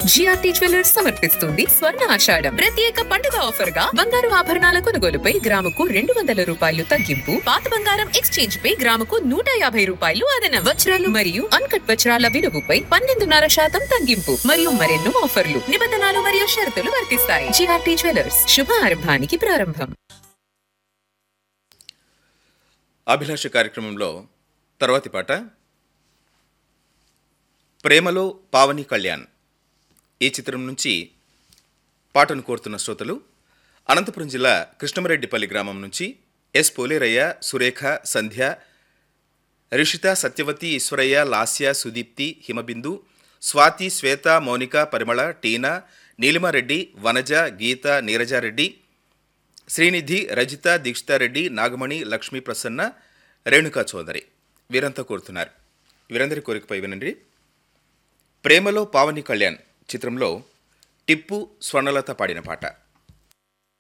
GRT jewellers సమర్పిస్తుంది స్వర్ణ ఆషాఢం ప్రత్యేక పండుగ ఆఫర్ గా బంగారు ఆభరణాల కొనుగోలుపై గ్రాముకు రెండు వందల రూపాయలు తగ్గింపు పాత బంగారం ఎక్స్చేంజ్ పై గ్రాముకు నూట యాభై రూపాయలు అదనం వజ్రాలు మరియు అన్కట్ వజ్రాల విలువపై పన్నెండున్నర శాతం తగ్గింపు మరియు మరెన్నో ఆఫర్లు నిబంధనలు మరియు షరతులు వర్తిస్తాయి జిఆర్టీ జ్యువెలర్స్ శుభ ఆరంభానికి ప్రారంభం అభిలాష కార్యక్రమంలో తర్వాతి పాట ప్రేమలో పావని కళ్యాణ్ ఈ చిత్రం నుంచి పాటను కోరుతున్న శ్రోతలు అనంతపురం జిల్లా కృష్ణమరెడ్డిపల్లి గ్రామం నుంచి ఎస్ పోలేరయ్య సురేఖ సంధ్య రిషిత సత్యవతి ఈశ్వరయ్య లాస్య సుదీప్తి హిమబిందు స్వాతి శ్వేత మౌనిక పరిమళ టీనా నీలిమారెడ్డి వనజ గీత నీరజారెడ్డి శ్రీనిధి రజిత దీక్షితారెడ్డి నాగమణి లక్ష్మీ ప్రసన్న రేణుకా చౌదరి వీరంతా కోరుతున్నారు వీరందరి కోరికపై వినండి ప్రేమలో పావని కళ్యాణ్ చిత్రంలో టిప్పు స్వర్ణలత పాడిన పాట